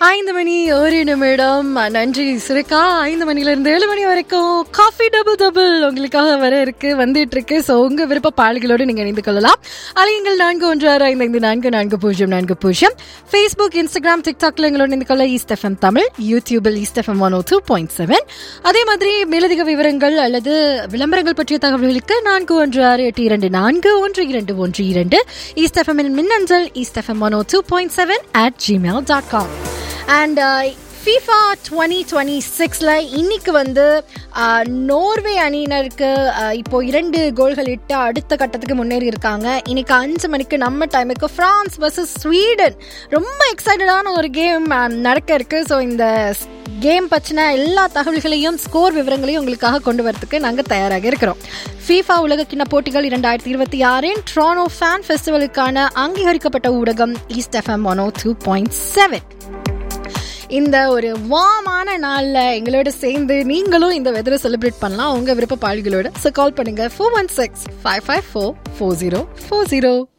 ஐந்து மணி ஒரு நிமிடம் நன்றி சுரேகா ஐந்து மணில இருந்து ஏழு மணி வரைக்கும் காஃபி டபுள் டபுள் உங்களுக்காக வர இருக்கு வந்துட்டு இருக்கு ஸோ உங்க விருப்ப பாடல்களோடு நீங்க இணைந்து கொள்ளலாம் அலையுங்கள் நான்கு ஒன்று ஆறு ஐந்து ஐந்து நான்கு நான்கு பூஜ்ஜியம் நான்கு பூஜ்ஜியம் ஃபேஸ்புக் இன்ஸ்டாகிராம் டிக்டாக்ல எங்களோட இணைந்து கொள்ள ஈஸ்ட் எஃப்எம் தமிழ் யூடியூபில் East FM one O two point seven அதே மாதிரி மேலதிக விவரங்கள் அல்லது விளம்பரங்கள் பற்றிய தகவல்களுக்கு நான்கு ஒன்று ஆறு எட்டு இரண்டு நான்கு ஒன்று இரண்டு ஒன்று இரண்டு ஈஸ்ட் எஃப்எம் மின்னஞ்சல் East FM one O two point seven at Gmail dot com and FIFA twenty twenty சிக்ஸில் இன்னைக்கு வந்து uh, நோர்வே அணியினருக்கு uh, இப்போ இரண்டு கோல்கள் இட்டு அடுத்த கட்டத்துக்கு முன்னேறி இருக்காங்க இன்னைக்கு அஞ்சு மணிக்கு நம்ம டைமுக்கு ஃப்ரான்ஸ் வர்சஸ் ஸ்வீடன் ரொம்ப எக்ஸைட்டடான ஒரு கேம் நடக்க இருக்கு ஸோ இந்த கேம் பற்றின எல்லா தகவல்களையும் ஸ்கோர் விவரங்களையும் உங்களுக்காக கொண்டு வரதுக்கு நாங்கள் தயாராக இருக்கிறோம் ஃபீஃபா உலகக்கிண்ண போட்டிகள் இரண்டாயிரத்தி இருபத்தி ஆறின் ட்ரானோ ஃபேன் ஃபெஸ்டிவலுக்கான அங்கீகரிக்கப்பட்ட ஊடகம் East FM one O two point seven இந்த ஒரு வாமான நாளில் எங்களோட சேர்ந்து நீங்களும் இந்த வெதரை செலிப்ரேட் பண்ணலாம் உங்கள் விருப்ப பாடல்களோட ஸோ கால் பண்ணுங்க four one six five five four four zero four zero